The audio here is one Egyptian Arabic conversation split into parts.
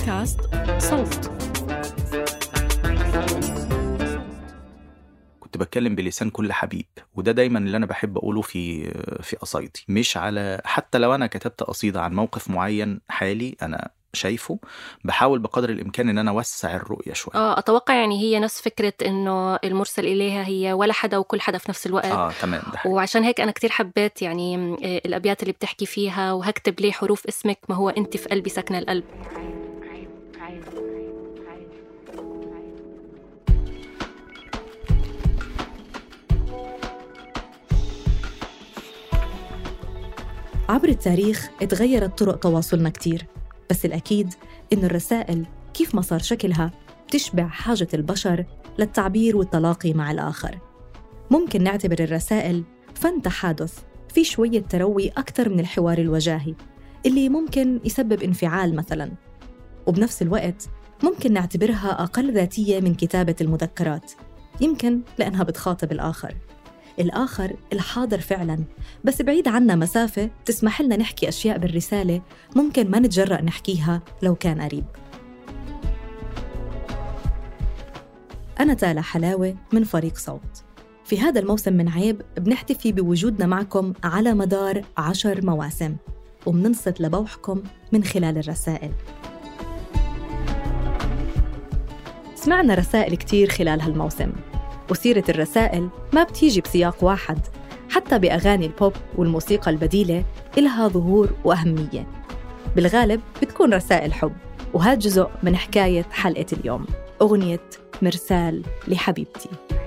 بودكاست صوت كنت بتكلم بلسان كل حبيب وده دايما اللي انا بحب اقوله في في قصايدي مش على حتى لو انا كتبت قصيده عن موقف معين حالي انا شايفه بحاول بقدر الامكان ان انا اوسع الرؤيه شويه اه اتوقع يعني هي نفس فكره انه المرسل اليها هي ولا حدا وكل حدا في نفس الوقت اه تمام ده حقيقي. وعشان هيك انا كتير حبيت يعني م، آه، الابيات اللي بتحكي فيها وهكتب ليه حروف اسمك ما هو انت في قلبي ساكنه القلب عبر التاريخ اتغيرت طرق تواصلنا كتير بس الأكيد إنه الرسائل كيف ما صار شكلها بتشبع حاجة البشر للتعبير والتلاقي مع الآخر ممكن نعتبر الرسائل فن تحادث في شوية تروي أكثر من الحوار الوجاهي اللي ممكن يسبب انفعال مثلاً وبنفس الوقت ممكن نعتبرها أقل ذاتية من كتابة المذكرات يمكن لأنها بتخاطب الآخر الآخر الحاضر فعلاً بس بعيد عنا مسافة تسمح لنا نحكي أشياء بالرسالة ممكن ما نتجرأ نحكيها لو كان قريب أنا تالا حلاوة من فريق صوت في هذا الموسم من عيب بنحتفي بوجودنا معكم على مدار عشر مواسم وبننصت لبوحكم من خلال الرسائل سمعنا رسائل كتير خلال هالموسم وسيرة الرسائل ما بتيجي بسياق واحد حتى بأغاني البوب والموسيقى البديلة إلها ظهور وأهمية بالغالب بتكون رسائل حب وهذا جزء من حكاية حلقة اليوم أغنية مرسال لحبيبتي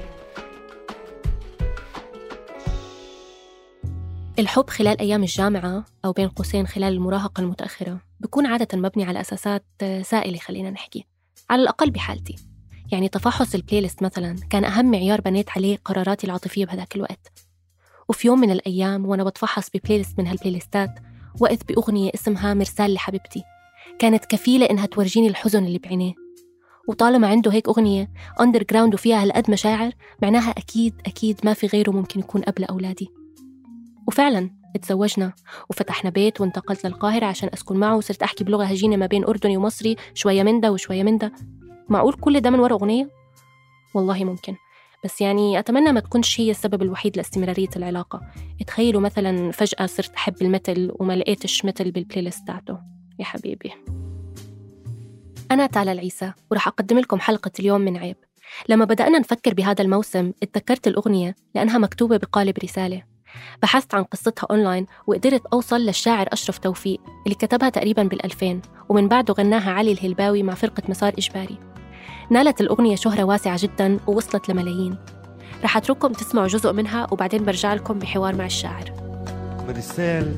الحب خلال أيام الجامعة أو بين قوسين خلال المراهقة المتأخرة بكون عادة مبني على أساسات آه، سائلة خلينا نحكي على الأقل بحالتي يعني تفحص البلاي ليست مثلا كان أهم معيار بنيت عليه قراراتي العاطفية بهذاك الوقت وفي يوم من الأيام وأنا بتفحص ببلاي ليست من هالبلاي ليستات وقت بأغنية اسمها مرسال لحبيبتي كانت كفيلة إنها تورجيني الحزن اللي بعينيه وطالما عنده هيك أغنية أندر جراوند وفيها هالقد مشاعر معناها أكيد أكيد ما في غيره ممكن يكون قبل أولادي وفعلا اتزوجنا وفتحنا بيت وانتقلت للقاهرة عشان أسكن معه وصرت أحكي بلغة هجينة ما بين أردني ومصري شوية من ده وشوية من ده معقول كل ده من ورا أغنية؟ والله ممكن بس يعني أتمنى ما تكونش هي السبب الوحيد لاستمرارية العلاقة تخيلوا مثلا فجأة صرت أحب المثل وما لقيتش مثل بالبلاي ليست تاعته يا حبيبي أنا تالا العيسى ورح أقدم لكم حلقة اليوم من عيب لما بدأنا نفكر بهذا الموسم اتذكرت الأغنية لأنها مكتوبة بقالب رسالة بحثت عن قصتها أونلاين وقدرت أوصل للشاعر أشرف توفيق اللي كتبها تقريبا بالألفين ومن بعده غناها علي الهلباوي مع فرقة مسار إجباري نالت الأغنية شهرة واسعة جدا ووصلت لملايين رح أترككم تسمعوا جزء منها وبعدين برجع لكم بحوار مع الشاعر مرسال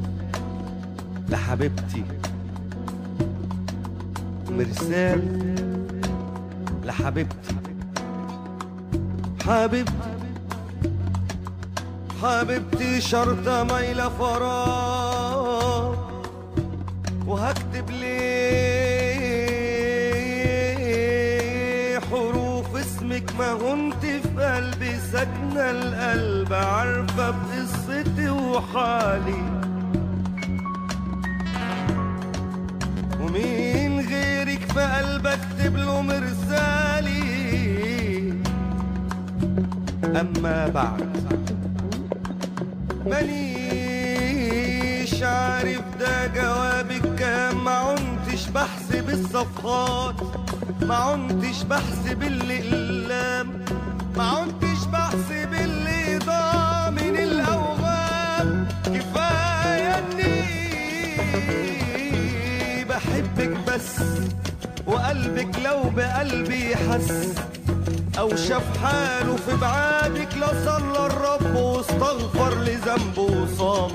لحبيبتي مرسال لحبيبتي حبيبتي حبيبتي شرطة مايلة فراغ وهكتب ليه حروف اسمك ما هنت في قلبي ساكنة القلب عارفة بقصتي وحالي ومين غيرك في قلب اكتب له مرسالي اما بعد مانيش عارف ده جوابك كام ما عنتش بحسب الصفحات ما عنتش بحسب الاقلام ما عنتش بحسب اللي ضاع من الاوهام كفايه اني بحبك بس وقلبك لو بقلبي حس او شاف حاله في بعادك لصلى الرب واستغفر لذنبه وصام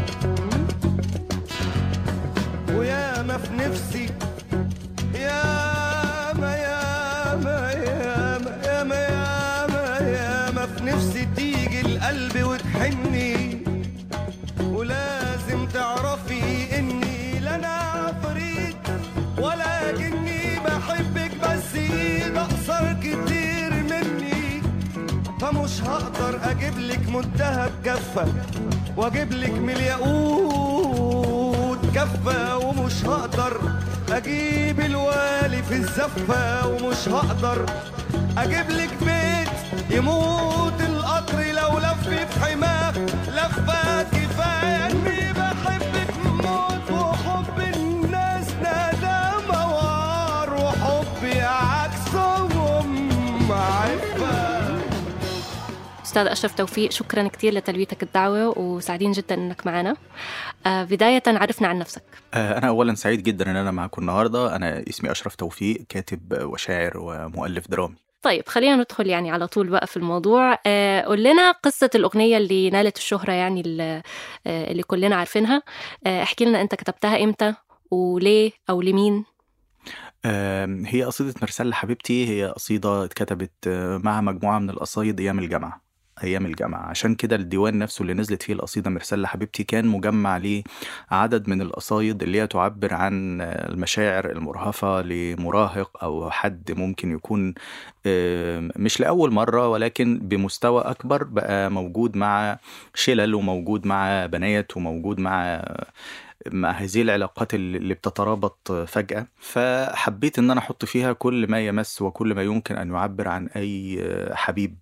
ويا ما في نفسي يا ما يا ما يا ما يا ما يا ما يا ما في نفسي تيجي القلب وتحني ولازم تعرفي اني لا انا عفريت ولا جني بحبك بس ايد اقصر كتير مني فمش هقدر اجيب لك منتهى بكفه واجيب لك من الياقوت كفه ومش هقدر اجيب الورد الزفة ومش هقدر اجيب لك بيت يموت القطر لو لف في حماه لفة كفاية اني بحبك موت وحب الناس ندامة وار وحبي عكسهم عفة أستاذ أشرف توفيق شكرا كثير لتلبيتك الدعوة وسعيدين جدا أنك معنا آه، بداية عرفنا عن نفسك آه، أنا أولا سعيد جدا إن أنا معاكم النهاردة أنا اسمي أشرف توفيق كاتب وشاعر ومؤلف درامي طيب خلينا ندخل يعني على طول بقى في الموضوع آه، قول لنا قصة الأغنية اللي نالت الشهرة يعني اللي, آه، اللي كلنا عارفينها آه، احكي لنا أنت كتبتها إمتى وليه أو لمين آم، هي قصيدة مرسال حبيبتي هي قصيدة اتكتبت آه، مع مجموعة من القصايد أيام الجامعة أيام الجامعة عشان كده الديوان نفسه اللي نزلت فيه القصيدة مرسال لحبيبتي كان مجمع ليه عدد من القصايد اللي هي تعبر عن آه، المشاعر المرهفة لمراهق أو حد ممكن يكون آم، مش لأول مرة ولكن بمستوى أكبر بقى موجود مع شلل وموجود مع بنات وموجود مع مع هذه العلاقات اللي اللي بتترابط فجأة فحبيت ان انا احط فيها كل ما يمس وكل ما يمكن ان يعبر عن اي حبيب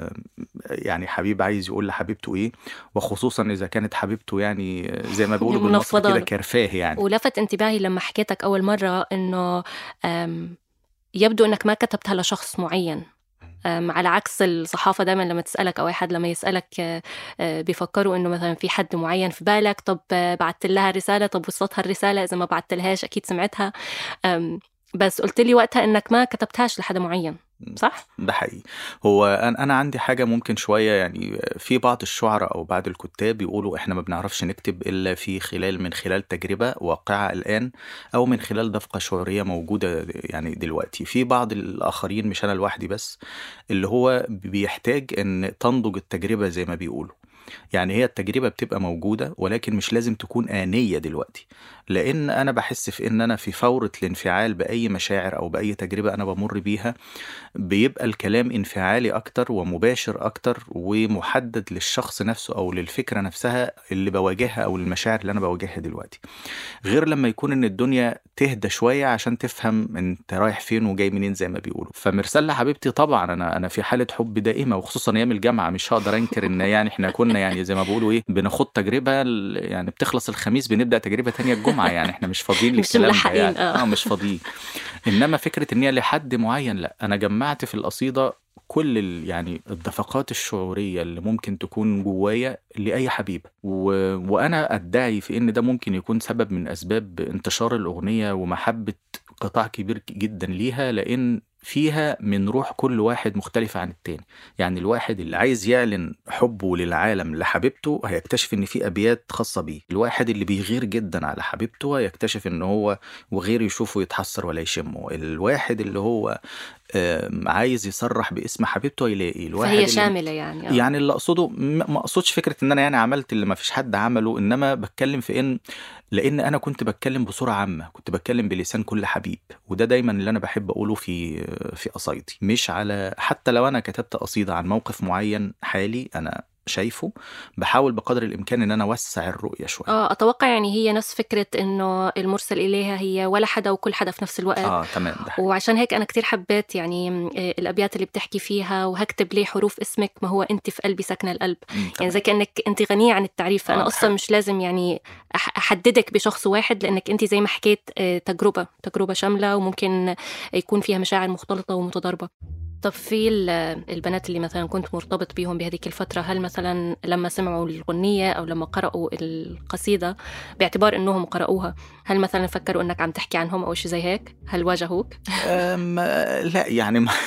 يعني حبيب عايز يقول لحبيبته ايه وخصوصا اذا كانت حبيبته يعني زي ما بيقولوا بالمصري منفضة كده له. كرفاه يعني ولفت انتباهي لما حكيتك أول مرة إنه آم، يبدو إنك ما كتبتها لشخص معين آم، على عكس الصحافة دايما لما تسألك أو أي حد لما يسألك آه، آه، بيفكروا إنه مثلا في حد معين في بالك طب آه، بعت لها رسالة طب وصلتها الرسالة إذا ما بعت لهاش أكيد سمعتها آم، بس قلت لي وقتها إنك ما كتبتهاش لحدا معين صح؟ ده حقيقي هو انا انا عندي حاجه ممكن شويه يعني في بعض الشعراء او بعض الكتاب يقولوا احنا ما بنعرفش نكتب الا في خلال من خلال تجربه واقعه الان او من خلال دفقه شعوريه موجوده يعني دلوقتي في بعض الاخرين مش انا لوحدي بس اللي هو بيحتاج ان تنضج التجربه زي ما بيقولوا يعني هي التجربة بتبقى موجودة ولكن مش لازم تكون آنية دلوقتي لأن أنا بحس في إن أنا في فورة الانفعال بأي مشاعر أو بأي تجربة أنا بمر بيها بيبقى الكلام انفعالي أكتر ومباشر أكتر ومحدد للشخص نفسه أو للفكرة نفسها اللي بواجهها أو المشاعر اللي أنا بواجهها دلوقتي غير لما يكون إن الدنيا تهدى شوية عشان تفهم أنت رايح فين وجاي منين زي ما بيقولوا فمرسال لحبيبتي طبعا أنا أنا في حالة حب دائمة وخصوصا أيام الجامعة مش هقدر أنكر إن يعني إحنا كنا يعني زي ما بيقولوا إيه بناخد تجربة ال- يعني بتخلص الخميس بنبدأ تجربة تانية الجمعة يعني إحنا مش فاضيين مش للكلام ده ملحقين، يعني آه. اه مش فاضيين انما فكره ان هي لحد معين لا انا جمعت في القصيده كل ال يعني الدفقات الشعوريه اللي ممكن تكون جوايا لاي حبيب و... وانا ادعي في ان ده ممكن يكون سبب من اسباب انتشار الاغنيه ومحبه قطاع كبير جدا ليها لان فيها من روح كل واحد مختلفة عن التاني يعني الواحد اللي عايز يعلن حبه للعالم لحبيبته هيكتشف ان في ابيات خاصة بيه الواحد اللي بيغير جدا على حبيبته هيكتشف ان هو وغير يشوفه يتحسر ولا يشمه الواحد اللي هو آم، عايز يصرح باسم حبيبته هيلاقي الواحد فهي اللي شاملة يعني آه. يعني اللي اقصده م- ما اقصدش فكره ان انا يعني عملت اللي ما فيش حد عمله انما بتكلم في ان لان انا كنت بتكلم بصوره عامه كنت بتكلم بلسان كل حبيب وده دايما اللي انا بحب اقوله في في قصايدي مش على حتى لو انا كتبت قصيده عن موقف معين حالي انا شايفه بحاول بقدر الامكان ان انا اوسع الرؤيه شويه اه اتوقع يعني هي نفس فكره انه المرسل اليها هي ولا حدا وكل حدا في نفس الوقت اه تمام ده حقيقي. وعشان هيك انا كتير حبيت يعني آه، الابيات اللي بتحكي فيها وهكتب ليه حروف اسمك ما هو انت في قلبي ساكنه القلب مم، يعني تمام. زي كانك انت غنيه عن التعريف فانا آه، اصلا حلو. مش لازم يعني أح- احددك بشخص واحد لانك انت زي ما حكيت آه، تجربه تجربه شامله وممكن يكون فيها مشاعر مختلطه ومتضاربه طب في ال- البنات اللي مثلا كنت مرتبط بيهم بهذيك الفترة هل مثلا لما سمعوا الغنية أو لما قرأوا القصيدة باعتبار أنهم قرأوها هل مثلا فكروا أنك عم تحكي عنهم أو شيء زي هيك هل واجهوك؟ أم لا يعني ما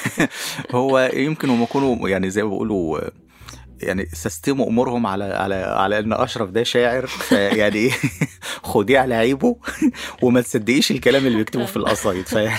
هو يمكن هم يكونوا يعني زي ما بيقولوا يعني سستموا امورهم على على على ان اشرف ده شاعر فيعني ايه خديه على عيبه وما تصدقيش الكلام اللي بيكتبه في القصايد فيعني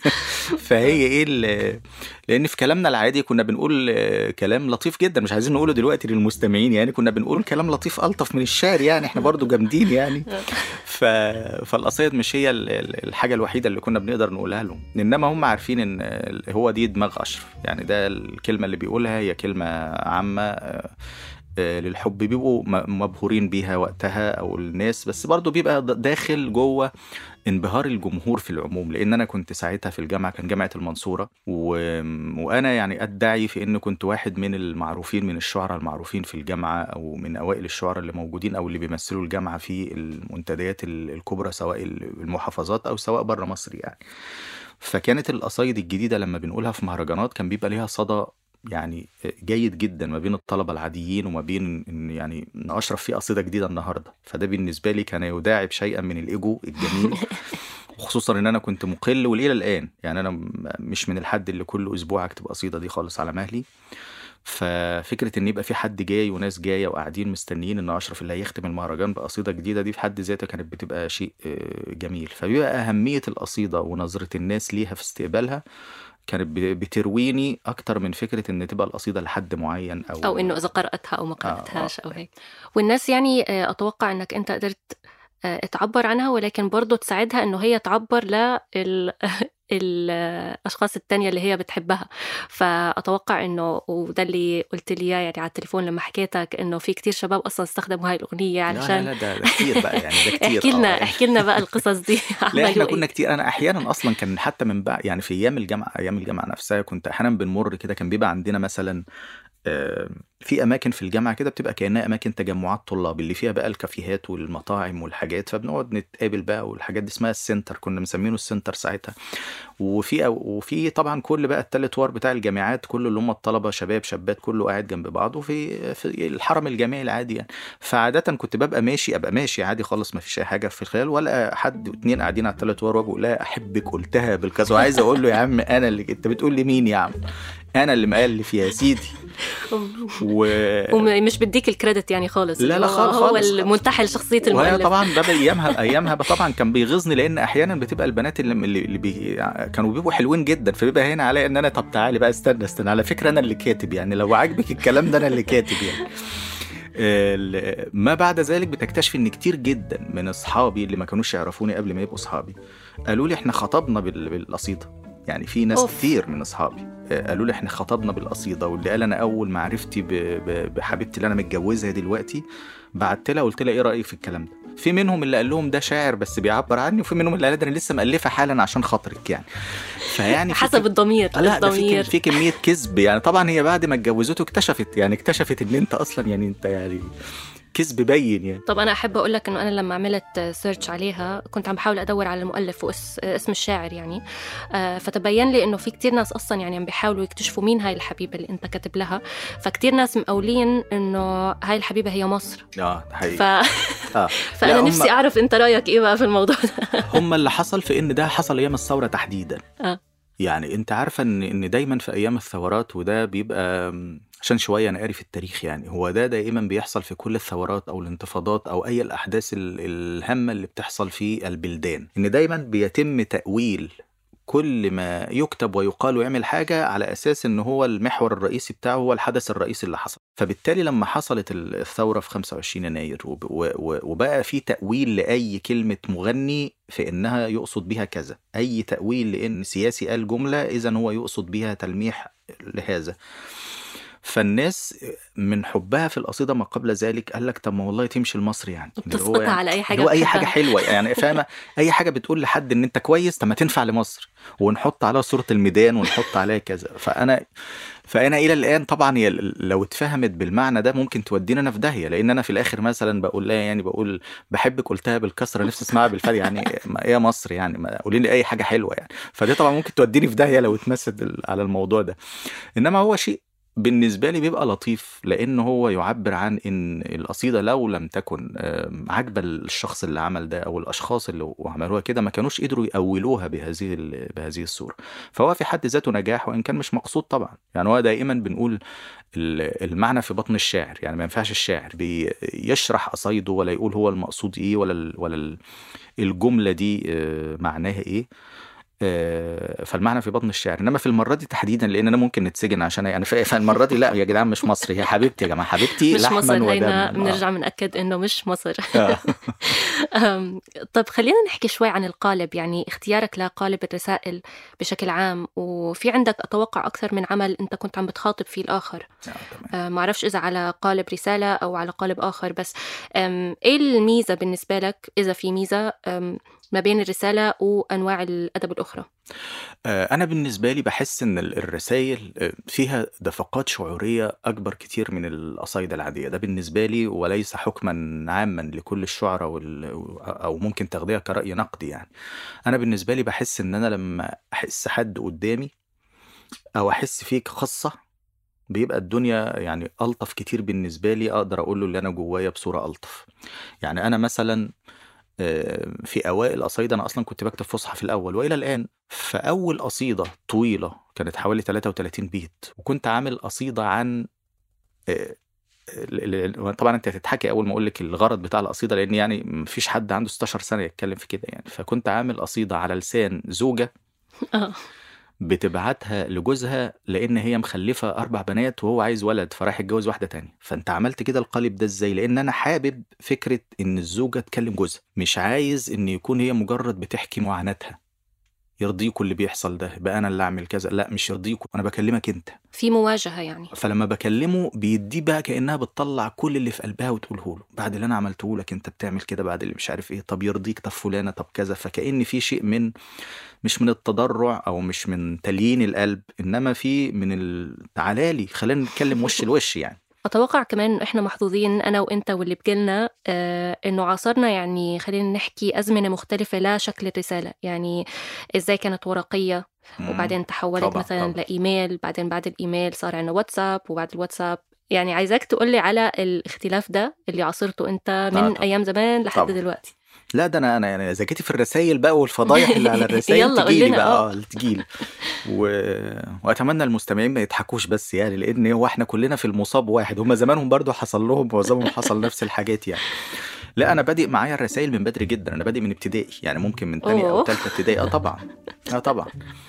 فهي ايه ال- لان في كلامنا العادي كنا بنقول آه، كلام لطيف جدا مش عايزين نقوله دلوقتي للمستمعين يعني كنا بنقول كلام لطيف الطف من الشعر يعني احنا برضو جامدين يعني ف... فالقصايد مش هي ال- ال- الحاجه الوحيده اللي كنا بنقدر نقولها لهم انما هم عارفين ان ال- هو دي دماغ اشرف يعني ده الكلمه اللي بيقولها هي كلمه عامه آه، آه، للحب بيبقوا م- مبهورين بيها وقتها او الناس بس برضو بيبقى د- داخل جوه انبهار الجمهور في العموم لان انا كنت ساعتها في الجامعه كان جامعه المنصوره و... وانا يعني ادعي في ان كنت واحد من المعروفين من الشعراء المعروفين في الجامعه او من اوائل الشعراء اللي موجودين او اللي بيمثلوا الجامعه في المنتديات ال- الكبرى سواء المحافظات او سواء بره مصر يعني فكانت القصايد الجديده لما بنقولها في مهرجانات كان بيبقى ليها صدى يعني جيد جدا ما بين الطلبه العاديين وما بين ان يعني ان اشرف في قصيده جديده النهارده فده بالنسبه لي كان يداعب شيئا من الايجو الجميل وخصوصا ان انا كنت مقل والى الان يعني انا م- مش من الحد اللي كل اسبوع اكتب قصيده دي خالص على مهلي ففكره ان يبقى في حد جاي وناس جايه وقاعدين مستنيين ان اشرف اللي هيختم المهرجان بقصيده جديده دي في حد ذاتها كانت بتبقى شيء آه، جميل فبيبقى اهميه القصيده ونظره الناس ليها في استقبالها كانت ب- بترويني اكتر من فكره ان تبقى القصيده لحد معين او او انه اذا قراتها او ما قراتهاش او هيك والناس يعني آه، اتوقع انك انت قدرت آه، تعبر عنها ولكن برضه تساعدها انه هي تعبر لل الاشخاص التانية اللي هي بتحبها فاتوقع انه وده اللي قلت لي إياه يعني على التليفون لما حكيتك انه في كتير شباب اصلا استخدموا هاي الاغنيه لا لا علشان لا ده, ده كتير بقى يعني ده كتير احكي لنا آه. احكي لنا بقى القصص دي لا احنا عملوا كنا إيه؟ كتير انا احيانا اصلا كان حتى من بعد يعني في ايام الجامعه ايام الجامعه نفسها كنت احيانا بنمر كده كان بيبقى عندنا مثلا آه، في اماكن في الجامعه كده بتبقى كانها اماكن تجمعات طلاب اللي فيها بقى الكافيهات والمطاعم والحاجات فبنقعد نتقابل بقى والحاجات دي اسمها السنتر كنا مسمينه السنتر ساعتها وفي وفي طبعا كل بقى التالت وار بتاع الجامعات كله اللي هم الطلبه شباب شابات كله قاعد جنب بعضه في في الحرم الجامعي العادي يعني فعاده كنت ببقى ماشي ابقى ماشي عادي خالص ما فيش اي حاجه في الخيال ولا حد اتنين قاعدين على التالت وار وابقى لا احبك قلتها بالكذا وعايز اقول له يا عم انا اللي انت بتقول لي مين يا عم انا اللي مؤلف يا سيدي و... ومش بديك الكريدت يعني خالص لا، لا، هو- خالص، هو خالص. المنتحل شخصيه وهي المؤلف طبعا ده بايامها ايامها طبعا كان بيغيظني لان احيانا بتبقى البنات اللي, اللي اللي بي كانوا بيبقوا حلوين جدا فبيبقى هنا عليا ان انا طب تعالي بقى استنى استنى على فكره انا اللي كاتب يعني لو عاجبك الكلام ده انا اللي كاتب يعني ال- ما بعد ذلك بتكتشف ان كتير جدا من اصحابي اللي ما كانوش يعرفوني قبل ما يبقوا اصحابي قالوا لي احنا خطبنا بال- بالقصيده يعني في ناس أوف. كتير من اصحابي آه، قالوا لي احنا خطبنا بالقصيده واللي قال انا اول معرفتي ب- ب- بحبيبتي اللي انا متجوزها دلوقتي بعت لها قلت لها ايه رايك في الكلام ده في منهم اللي قال لهم ده شاعر بس بيعبر عني وفي منهم اللي قال ده انا لسه مالفه حالا عشان خاطرك يعني فيعني في حسب الضمير آه لا ده في الضمير كم- في كميه كذب يعني طبعا هي بعد ما اتجوزته اكتشفت يعني اكتشفت ان انت اصلا يعني انت يعني كذب بين يعني طب انا احب اقول لك انه انا لما عملت سيرش عليها كنت عم بحاول ادور على المؤلف واسم الشاعر يعني آه، فتبين لي انه في كتير ناس اصلا يعني عم بيحاولوا يكتشفوا مين هاي الحبيبه اللي انت كاتب لها فكتير ناس مقولين انه هاي الحبيبه هي مصر اه ده حقيقي ف... اه فانا لا، هم- نفسي اعرف انت رايك ايه بقى في الموضوع ده هم اللي حصل في ان ده حصل ايام الثوره تحديدا آه. يعني انت عارفه ان ان دايما في ايام الثورات وده بيبقى عشان شويه انا قاري في التاريخ يعني هو ده دائما بيحصل في كل الثورات او الانتفاضات او اي الاحداث ال- الهامه اللي بتحصل في البلدان ان دايما بيتم تاويل كل ما يكتب ويقال ويعمل حاجة على أساس إن هو المحور الرئيسي بتاعه هو الحدث الرئيسي اللي حصل فبالتالي لما حصلت ال- الثورة في 25 يناير وب- و- و- وبقى في تأويل لأي كلمة مغني في إنها يقصد بيها كذا أي تأويل لأن سياسي قال جملة إذا هو يقصد بيها تلميح لهذا فالناس من حبها في القصيدة ما قبل ذلك قال لك طب ما والله تمشي المصري يعني اللي هو بتسقطها يعني على اي حاجه اللي هو اي حاجه بتحبها. حلوه يعني فاهمه اي حاجه بتقول لحد ان انت كويس طب ما تنفع لمصر ونحط عليها صوره الميدان ونحط عليها كذا فانا فانا الى الان طبعا هي لو اتفهمت بالمعنى ده ممكن تودينا انا في داهيه لان انا في الاخر مثلا بقول لها يعني بقول بحبك قلتها بالكسره نفسي اسمعها بالفعل يعني ما ايه يا مصر يعني ما قولي لي اي حاجه حلوه يعني فدي طبعا ممكن توديني في داهيه لو اتمسد على الموضوع ده انما هو شيء بالنسبة لي بيبقى لطيف لأن هو يعبر عن إن القصيدة لو لم تكن آم، عاجبة الشخص اللي عمل ده أو الأشخاص اللي عملوها كده ما كانوش قدروا يأولوها بهذه ال- بهذه الصورة فهو في حد ذاته نجاح وإن كان مش مقصود طبعا يعني هو دائما بنقول ال- المعنى في بطن الشاعر يعني ما ينفعش الشاعر بيشرح قصايده ولا يقول هو المقصود إيه ولا ال- ولا ال- الجملة دي آه، معناها إيه آه، فالمعنى في بطن الشعر انما في المره دي تحديدا لان انا ممكن نتسجن عشان يعني ف- فالمره دي لا يا جدعان مش مصر هي حبيبتي يا جماعه حبيبتي مش لحما مصر هينا ودما آه. بنرجع بنأكد انه مش مصر آه. أم، طب خلينا نحكي شوي عن القالب يعني اختيارك لقالب الرسائل بشكل عام وفي عندك اتوقع اكثر من عمل انت كنت عم بتخاطب فيه الاخر آه، تمام. أه، ما اعرفش اذا على قالب رساله او على قالب اخر بس أم، ايه الميزه بالنسبه لك اذا في ميزه أم، ما بين الرساله وانواع الادب الاخرى آه، أنا بالنسبة لي بحس إن ال- الرسائل آه، فيها دفقات شعورية أكبر كتير من القصايد العادية ده بالنسبة لي وليس حكما عاما لكل الشعراء وال... أو ممكن تاخديها كرأي نقدي يعني أنا بالنسبة لي بحس إن أنا لما أحس حد قدامي أو أحس فيك قصة بيبقى الدنيا يعني ألطف كتير بالنسبة لي أقدر أقول له اللي أنا جوايا بصورة ألطف يعني أنا مثلا آه، في أوائل قصايد أنا أصلا كنت بكتب فصحى في الأول وإلى الآن فأول قصيدة طويلة كانت حوالي 33 بيت وكنت عامل قصيدة عن آه، ال- ال- طبعا انت هتضحكي اول ما اقول لك الغرض بتاع القصيده لان يعني مفيش حد عنده 16 سنه يتكلم في كده يعني فكنت عامل قصيده على لسان زوجه اه بتبعتها لجوزها لان هي مخلفه اربع بنات وهو عايز ولد فراح يتجوز واحده تانية فانت عملت كده القالب ده ازاي لان انا حابب فكره ان الزوجه تكلم جوزها مش عايز ان يكون هي مجرد بتحكي معاناتها يرضيكوا اللي بيحصل ده بقى انا اللي اعمل كذا لا مش يرضيكوا انا بكلمك انت في مواجهه يعني فلما بكلمه بيديه بقى كانها بتطلع كل اللي في قلبها وتقوله له بعد اللي انا عملته لك انت بتعمل كده بعد اللي مش عارف ايه طب يرضيك طب فلانه طب كذا فكأن في شيء من مش من التضرع او مش من تليين القلب انما في من ال... تعالى لي خلينا نتكلم وش لوش يعني أتوقع كمان إنه إحنا محظوظين أنا وإنت واللي بقلنا آه إنه عاصرنا يعني خلينا نحكي أزمنة مختلفة لا شكل الرسالة يعني إزاي كانت ورقية وبعدين تحولت طبعاً، مثلا طبعاً. لإيميل بعدين بعد الإيميل صار عندنا واتساب وبعد الواتساب يعني عايزاك تقولي على الاختلاف ده اللي عاصرته أنت من طبعاً. أيام زمان لحد طبعاً. دلوقتي لا ده انا انا يعني اذا جيتي في الرسائل بقى والفضايح اللي على الرسائل يلا قول تجيلي لنا، بقى آه. اه تجيلي و... واتمنى المستمعين ما يضحكوش بس يعني لان هو احنا كلنا في المصاب واحد هم زمانهم برضو حصل لهم معظمهم حصل نفس الحاجات يعني لا انا بادئ معايا الرسائل من بدري جدا انا بادئ من ابتدائي يعني ممكن من تانية او أوه. تالتة ابتدائي اه طبعا اه طبعا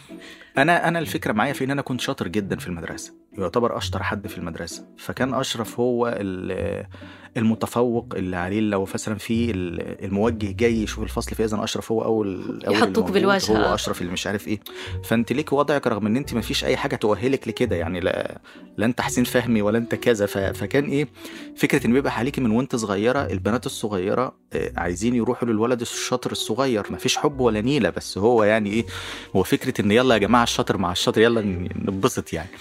انا انا الفكره معايا في ان انا كنت شاطر جدا في المدرسه يعتبر اشطر حد في المدرسه فكان اشرف هو ال- المتفوق اللي عليه لو مثلا في ال- الموجه جاي يشوف الفصل فاذا اشرف هو اول اول يحطوك الموجود، بالواجهة. هو اشرف اللي مش عارف ايه فانت ليك وضعك رغم ان انت ما فيش اي حاجه تؤهلك لكده يعني لا لا انت حسين فهمي ولا انت كذا ف... فكان ايه فكره ان بيبقى عليكي من وانت صغيره البنات الصغيره آه، عايزين يروحوا للولد الشاطر الصغير ما فيش حب ولا نيله بس هو يعني ايه هو فكره ان يلا يا جماعه الشاطر مع الشاطر يلا ن- ننبسط يعني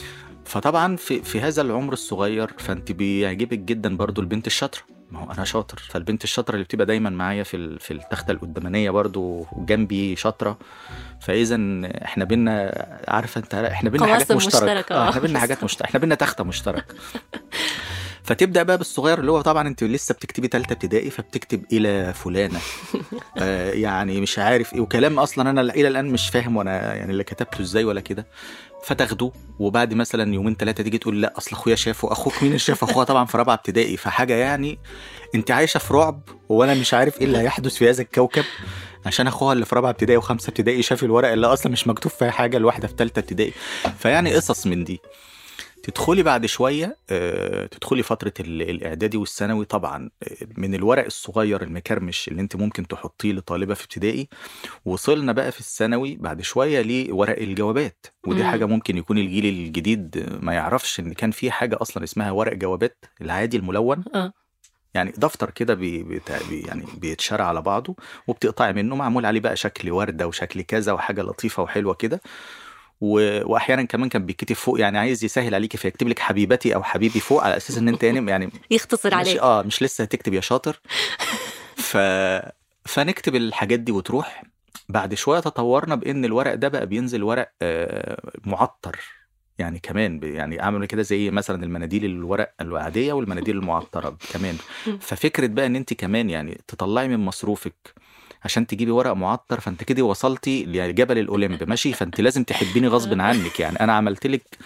فطبعا في في هذا العمر الصغير فانت بيعجبك جدا برضو البنت الشاطره ما هو انا شاطر فالبنت الشاطره اللي بتبقى دايما معايا في ال- في التخته القدامانيه برضو وجنبي شاطره فاذا احنا بينا عارفه انت احنا بينا حاجات قواسم مشتركه مشتركة، اه آه. احنا بينا حاجات مشتركه احنا بينا تخته مشتركه فتبدا بقى بالصغير اللي هو طبعا انت لسه بتكتبي ثالثه ابتدائي فبتكتب الى فلانه آه يعني مش عارف ايه وكلام اصلا انا الى الان مش فاهم وانا يعني اللي كتبته ازاي ولا كده فتاخده وبعد مثلا يومين ثلاثه تيجي تقول لا اصل اخويا شافه اخوك مين اللي شاف اخوها طبعا في رابعه ابتدائي فحاجه يعني انت عايشه في رعب وانا مش عارف ايه اللي هيحدث في هذا الكوكب عشان اخوها اللي في رابعه ابتدائي وخمسه ابتدائي شاف الورق اللي اصلا مش مكتوب فيها حاجه الواحده في ثالثه ابتدائي فيعني قصص من دي تدخلي بعد شويه آه، تدخلي فتره ال- الاعدادي والثانوي طبعا آه، من الورق الصغير المكرمش اللي انت ممكن تحطيه لطالبه في ابتدائي وصلنا بقى في الثانوي بعد شويه لورق الجوابات ودي مم. حاجه ممكن يكون الجيل الجديد ما يعرفش ان كان في حاجه اصلا اسمها ورق جوابات العادي الملون آه. يعني دفتر كده بي بيت- بي يعني بيتشرى على بعضه وبتقطعي منه معمول عليه بقى شكل ورده وشكل كذا وحاجه لطيفه وحلوه كده و... واحيانا كمان كان بيتكتب فوق يعني عايز يسهل عليكي فيكتب لك حبيبتي او حبيبي فوق على اساس ان انت يعني يعني يختصر مش عليك اه مش لسه هتكتب يا شاطر ف فنكتب الحاجات دي وتروح بعد شويه تطورنا بان الورق ده بقى بينزل ورق آه معطر يعني كمان ب- يعني عملوا كده زي مثلا المناديل الورق العاديه والمناديل المعطره كمان مم. ففكره بقى ان انت كمان يعني تطلعي من مصروفك عشان تجيبي ورق معطر فانت كده وصلتي لجبل الاوليمب ماشي فانت لازم تحبيني غصب عنك يعني انا عملت لك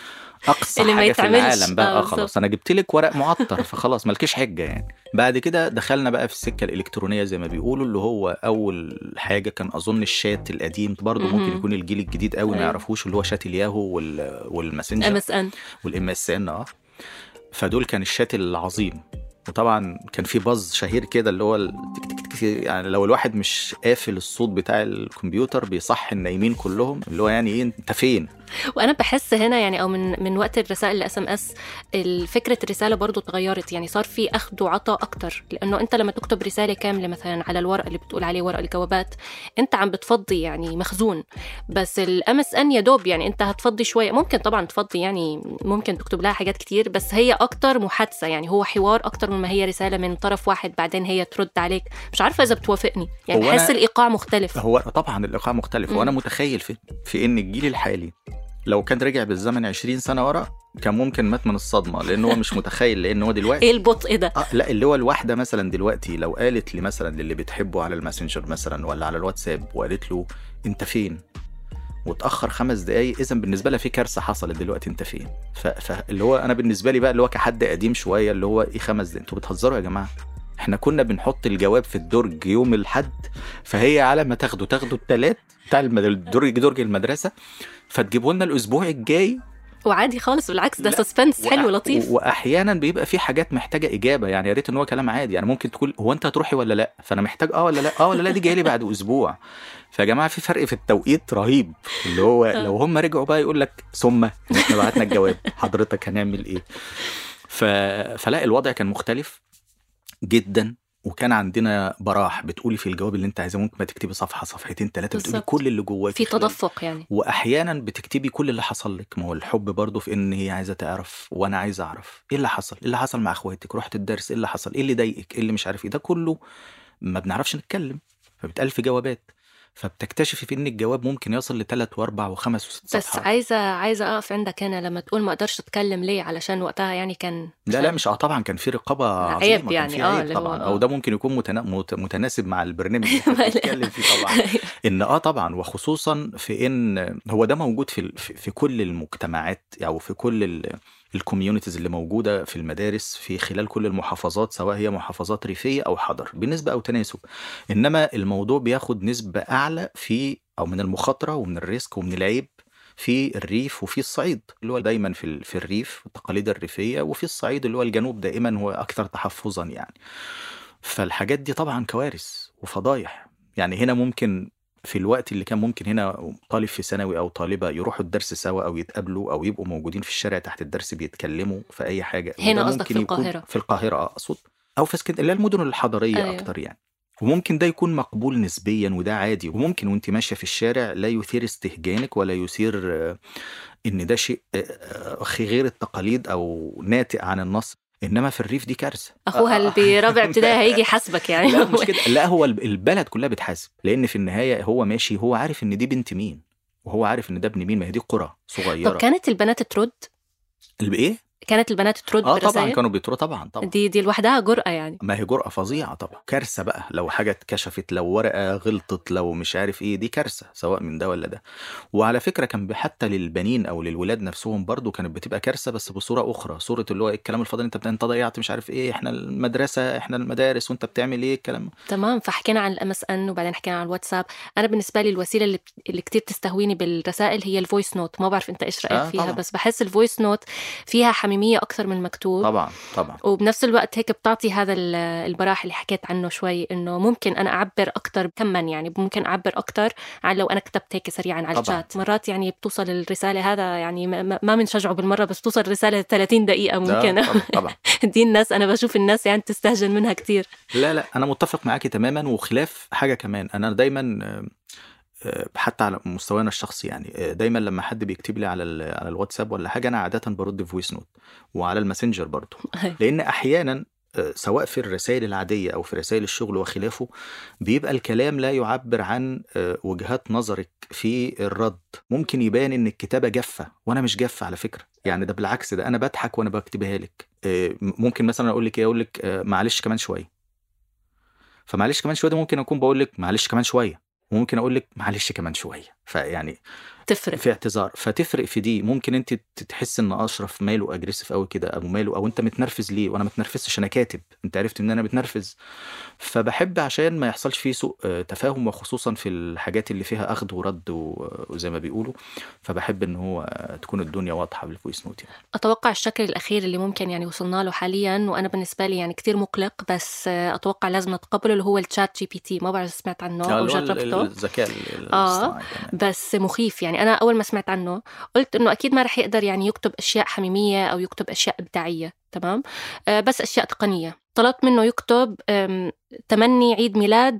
اقصى اللي ما حاجه في يتعملش. العالم بقى آه، آه خلاص انا جبت لك ورق معطر فخلاص مالكيش حجه يعني بعد كده دخلنا بقى في السكه الالكترونيه زي ما بيقولوا اللي هو اول حاجه كان اظن الشات القديم برضه مهم. ممكن يكون الجيل الجديد قوي ما أيوة. يعرفوش اللي هو شات الياهو وال... ام والماسنجر اس ان والام اس ان اه فدول كان الشات العظيم وطبعا كان في باز شهير كده اللي هو ال- تك تك تك يعني لو الواحد مش قافل الصوت بتاع الكمبيوتر بيصحي النايمين كلهم اللي هو يعني ايه انت فين وانا بحس هنا يعني او من من وقت الرسائل الاس ام اس فكره الرساله برضو اتغيرت يعني صار في اخذ وعطاء اكتر لانه انت لما تكتب رساله كامله مثلا على الورق اللي بتقول عليه ورق الجوابات انت عم بتفضي يعني مخزون بس الام اس ان يا دوب يعني انت هتفضي شويه ممكن طبعا تفضي يعني ممكن تكتب لها حاجات كتير بس هي اكتر محادثه يعني هو حوار اكتر مما هي رساله من طرف واحد بعدين هي ترد عليك مش عارفه اذا بتوافقني يعني هو أنا- بحس الايقاع مختلف هو طبعا الايقاع مختلف مم. وانا متخيل في في ان الجيل الحالي لو كان رجع بالزمن 20 سنه ورا كان ممكن مات من الصدمه لان هو مش متخيل لان هو دلوقتي ايه البطء ده اه لا اللي هو الواحده مثلا دلوقتي لو قالت لي مثلا للي بتحبه على الماسنجر مثلا ولا على الواتساب وقالت له انت فين وتاخر خمس دقايق اذا بالنسبه لها في كارثه حصلت دلوقتي انت فين ف- فاللي هو انا بالنسبه لي بقى اللي هو كحد قديم شويه اللي هو ايه خمس دقايق انتوا بتهزروا يا جماعه احنا كنا بنحط الجواب في الدرج يوم الحد فهي على ما تاخده تاخده التلات بتاع المد- الدرج درج المدرسه فتجيبوا لنا الاسبوع الجاي وعادي خالص بالعكس ده لا، سسبنس حلو وأح- لطيف واحيانا بيبقى في حاجات محتاجه اجابه يعني يا ريت ان هو كلام عادي يعني ممكن تقول هو انت هتروحي ولا لا فانا محتاج اه ولا لا اه ولا لا دي جايه لي بعد اسبوع فيا جماعه في فرق في التوقيت رهيب اللي هو لو هم رجعوا بقى يقول لك ثم احنا بعتنا الجواب حضرتك هنعمل ايه ف... فلا الوضع كان مختلف جدا وكان عندنا براح بتقولي في الجواب اللي انت عايزاه ممكن ما تكتبي صفحه صفحتين ثلاثه بتقولي بالظبط. كل اللي جواكي في خلال- تدفق يعني واحيانا بتكتبي كل اللي حصل لك ما هو الحب برضه في ان هي عايزه تعرف وانا عايز اعرف ايه اللي حصل ايه اللي حصل مع اخواتك رحت الدرس ايه اللي حصل ايه اللي ضايقك ايه اللي مش عارف ايه ده كله ما بنعرفش نتكلم فبتقال في جوابات فبتكتشفي في ان الجواب ممكن يصل لثلاث واربع وخمس وست بس صفحات عايزه عايزه اقف عندك هنا لما تقول ما اقدرش اتكلم ليه علشان وقتها يعني كان لا لا مش اه طبعا كان في رقابه عيب عظيمه كان يعني، في آه، عيب اللي هو طبعا آه. او ده ممكن يكون متنا... مت- متناسب مع البرنامج اللي احنا لا. بنتكلم فيه طبعا ان اه طبعا وخصوصا في ان هو ده موجود في ال- في في كل المجتمعات او في كل الكوميونيتيز اللي موجوده في المدارس في خلال كل المحافظات سواء هي محافظات ريفيه او حضر بنسبه او تناسب انما الموضوع بياخد نسبه اعلى في او من المخاطره ومن الريسك ومن العيب في الريف وفي الصعيد اللي هو دايما في ال- في الريف التقاليد الريفيه وفي الصعيد اللي هو الجنوب دائما هو اكثر تحفظا يعني فالحاجات دي طبعا كوارث وفضايح يعني هنا ممكن في الوقت اللي كان ممكن هنا طالب في ثانوي او طالبه يروحوا الدرس سوا او يتقابلوا او يبقوا موجودين في الشارع تحت الدرس بيتكلموا في اي حاجه هنا وده قصدك ممكن في يكون القاهرة. في القاهره اه اقصد او في اسكندريه اللي هي المدن الحضريه أيوة. أيوه. اكتر يعني وممكن ده يكون مقبول نسبيا وده عادي وممكن وانت ماشيه في الشارع لا يثير استهجانك ولا يثير آه، ان ده شيء آه، آه، غير التقاليد او ناتئ عن النص انما في الريف دي كارثه اخوها اللي برابع ابتدائي هيجي يحاسبك يعني لا مش كده لا هو الب- البلد كلها بتحاسب لان في النهايه هو ماشي هو عارف ان دي بنت مين وهو عارف ان ده ابن مين ما هي دي قرى طب صغيره كانت البنات ترد الايه كانت البنات ترد اه طبعا برسائل كانوا بيطروا طبعا طبعا دي دي لوحدها جرأة يعني ما هي جرأة فظيعة طبعا كارثة بقى لو حاجة اتكشفت لو ورقة غلطت لو مش عارف ايه دي كارثة سواء من ده ولا ده وعلى فكرة كان ب- حتى للبنين او للولاد نفسهم برضو كانت بتبقى كارثة بس بصورة اخرى صورة اللي هو إيه الكلام الفاضي انت بت- انت ضيعت مش عارف ايه احنا المدرسة احنا المدارس وانت بتعمل ايه الكلام تمام فحكينا عن الام اس ان وبعدين حكينا عن الواتساب انا بالنسبه لي الوسيله اللي, اللي كتير تستهويني بالرسائل هي الفويس نوت ما بعرف انت ايش رايك آه، فيها طبعاً. بس بحس الفويس نوت فيها حميميه اكثر من مكتوب طبعا طبعا وبنفس الوقت هيك بتعطي هذا ال- البراح اللي حكيت عنه شوي انه ممكن انا اعبر اكثر كما يعني ممكن اعبر اكثر عن لو انا كتبت هيك سريعا على طبعاً. الشات مرات يعني بتوصل الرساله هذا يعني ما- ما ما بنشجعه بالمره بس بتوصل الرساله 30 دقيقه ممكن آه، طبعا, طبعا. دي الناس انا بشوف الناس يعني تستهجن منها كتير لا لا انا متفق معاكي تماما وخلاف حاجه كمان انا دايما آه، آه، حتى على مستوانا الشخصي يعني آه، دايما لما حد بيكتب لي على ال- على الواتساب ولا حاجه انا عاده برد فويس نوت وعلى الماسنجر برضو لان احيانا آه، سواء في الرسائل العاديه او في رسائل الشغل وخلافه بيبقى الكلام لا يعبر عن آه، وجهات نظرك في الرد ممكن يبان ان الكتابه جافه وانا مش جافه على فكره يعني ده بالعكس ده انا بضحك وانا بكتبها لك آه، ممكن مثلا اقول لك ايه اقول لك آه، معلش كمان شويه فمعلش كمان شويه ده ممكن اكون بقول لك معلش كمان شويه وممكن اقول لك معلش كمان شويه فيعني تفرق في اعتذار فتفرق في دي ممكن انت تحس ان اشرف ماله اجريسيف قوي كده او ماله او انت متنرفز ليه وانا متنرفزش انا كاتب انت عرفت ان انا متنرفز فبحب عشان ما يحصلش فيه سوء آه، تفاهم وخصوصا في الحاجات اللي فيها اخذ ورد و- وزي ما بيقولوا فبحب ان هو آه، تكون الدنيا واضحه بالفويس نوت يعني. اتوقع الشكل الاخير اللي ممكن يعني وصلنا له حاليا وانا بالنسبه لي يعني كتير مقلق بس آه، اتوقع لازم نتقبله اللي هو الشات جي بي تي ما بعرف سمعت عنه او اللي هو ال- ال- جربته الذكاء ال- آه. الاصطناعي كمان. بس مخيف يعني انا اول ما سمعت عنه قلت انه اكيد ما رح يقدر يعني يكتب اشياء حميميه او يكتب اشياء ابداعيه تمام آه بس اشياء تقنيه طلبت منه يكتب آم، تمني عيد ميلاد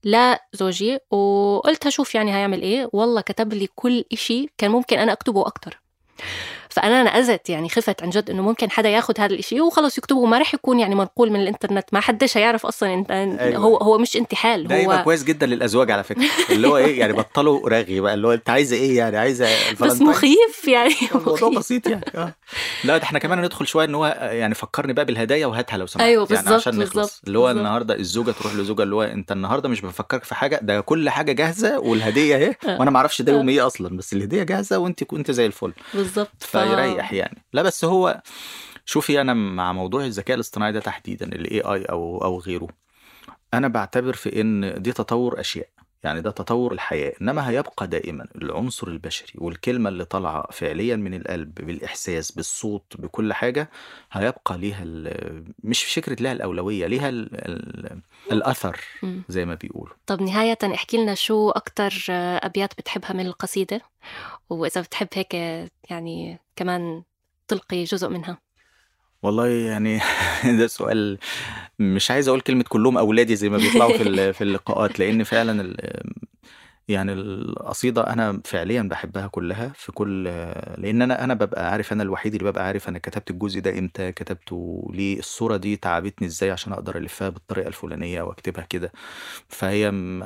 لزوجي وقلت هشوف يعني هيعمل ايه والله كتب لي كل إشي كان ممكن انا اكتبه اكتر فانا نأزت يعني خفت عن جد انه ممكن حدا ياخذ هذا الإشي وخلص يكتبه وما رح يكون يعني منقول من الانترنت ما حدش هيعرف اصلا انت أيوة. هو هو مش انتحال ده يبقى هو كويس جدا للازواج على فكره اللي هو ايه يعني بطلوا رغي بقى اللي هو انت عايزه ايه يعني عايزه بس الفالنتاين؟ مخيف يعني الموضوع مخيف. بسيط يعني اه لا ده احنا كمان ندخل شويه ان هو يعني فكرني بقى بالهدايا وهاتها لو سمحت أيوة يعني بالظبط، عشان نخلص بالظبط، اللي هو بالظبط. النهارده الزوجه تروح لزوجها اللي هو انت النهارده مش بفكرك في حاجه ده كل حاجه جاهزه والهديه اهي آه. وانا ما اعرفش ده آه. يوم ايه اصلا بس الهديه جاهزه وانت كنت زي الفل بالظبط ف- فيريح يعني لا بس هو شوفي انا مع موضوع الذكاء الاصطناعي ده تحديدا الاي اي او او غيره انا بعتبر في ان دي تطور اشياء يعني ده تطور الحياة إنما هيبقى دائما العنصر البشري والكلمة اللي طالعة فعليا من القلب بالإحساس بالصوت بكل حاجة هيبقى ليها ال- مش فكرة ليها الأولوية ليها ال ال الأثر مم. زي ما بيقولوا طب نهاية احكي لنا شو أكتر أبيات بتحبها من القصيدة وإذا بتحب هيك يعني كمان تلقي جزء منها والله يعني ده سؤال مش عايز اقول كلمه كلهم اولادي زي ما بيطلعوا في ال- في اللقاءات لان فعلا ال- يعني القصيده انا فعليا بحبها كلها في كل لان انا انا ببقى عارف انا الوحيد اللي ببقى عارف انا كتبت الجزء ده امتى كتبته ليه الصوره دي تعبتني ازاي عشان اقدر الفها بالطريقه الفلانيه واكتبها كده فهي م-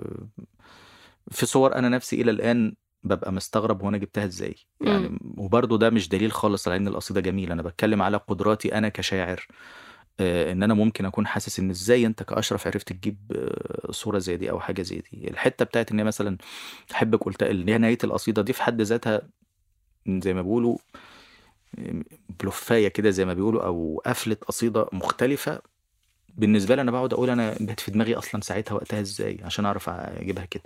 في صور انا نفسي الى الان ببقى مستغرب وانا جبتها ازاي يعني وبرضه ده مش دليل خالص على ان القصيده جميله انا بتكلم على قدراتي انا كشاعر آه، ان انا ممكن اكون حاسس ان ازاي انت كاشرف عرفت تجيب آه، صوره زي دي او حاجه زي دي الحته بتاعت ان هي مثلا احبك قلت اللي هي نهايه القصيده دي في حد ذاتها زي ما بيقولوا آه، بلوفايه كده زي ما بيقولوا او قفله قصيده مختلفه بالنسبه لي انا بقعد اقول انا جت في دماغي اصلا ساعتها وقتها ازاي عشان اعرف اجيبها كده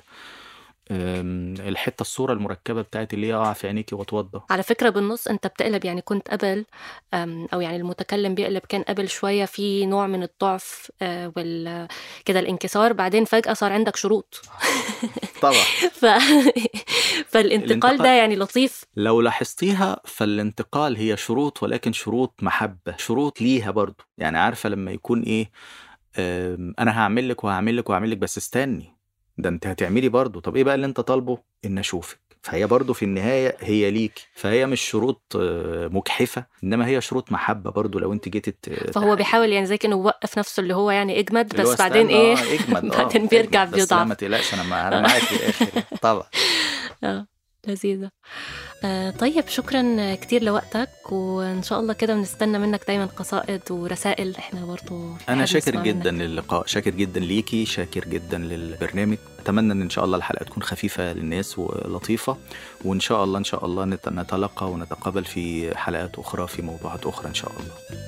أم، الحته الصوره المركبه بتاعت اللي هي اقع في عينيكي واتوضى على فكرة بالنص أنت بتقلب يعني كنت قبل أم، أو يعني المتكلم بيقلب كان قبل شوية في نوع من الضعف آه، وال كده الانكسار بعدين فجأة صار عندك شروط طبعا ف... فالانتقال الانتقال- ده يعني لطيف لو لاحظتيها فالانتقال هي شروط ولكن شروط محبة شروط ليها برضو يعني عارفة لما يكون ايه أم، انا هعمل لك وهعمل لك وهعمل لك بس استني ده انت هتعملي برضو طب ايه بقى اللي انت طالبه ان اشوفك فهي برضو في النهاية هي ليك فهي مش شروط آه، مجحفة انما هي شروط محبة برضو لو انت جيتي ت- فهو تح- بيحاول يعني زي كأنه يوقف نفسه اللي هو يعني اجمد اللي هو بس بعدين استنى، ايه آه، اجمد آه، بعدين بيرجع اجمد. بس لا بيضعف. ما تقلقش انا مع- انا معاك في الاخر طبعا اه لذيذة آه طيب شكرا كتير لوقتك وإن شاء الله كده بنستنى منك دايما قصائد ورسائل إحنا برضو انا بنحب شاكر نسمع جدا منك. للقاء شاكر جدا ليكي شاكر جدا للبرنامج اتمنى ان ان شاء الله الحلقه تكون خفيفه للناس ولطيفه وان شاء الله ان شاء الله نت- نتلقى ونتقابل في حلقات اخرى في موضوعات اخرى ان شاء الله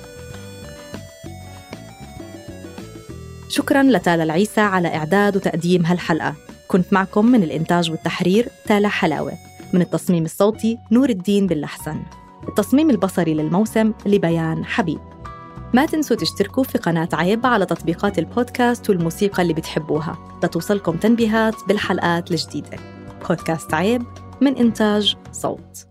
شكرا لتالا العيسى على إعداد وتقديم هالحلقة كنت معكم من الإنتاج والتحرير تالا حلاوة من التصميم الصوتي نور الدين باللحسن التصميم البصري للموسم لبيان حبيب ما تنسوا تشتركوا في قناة عيب على تطبيقات البودكاست والموسيقى اللي بتحبوها لتوصلكم تنبيهات بالحلقات الجديدة بودكاست عيب من إنتاج صوت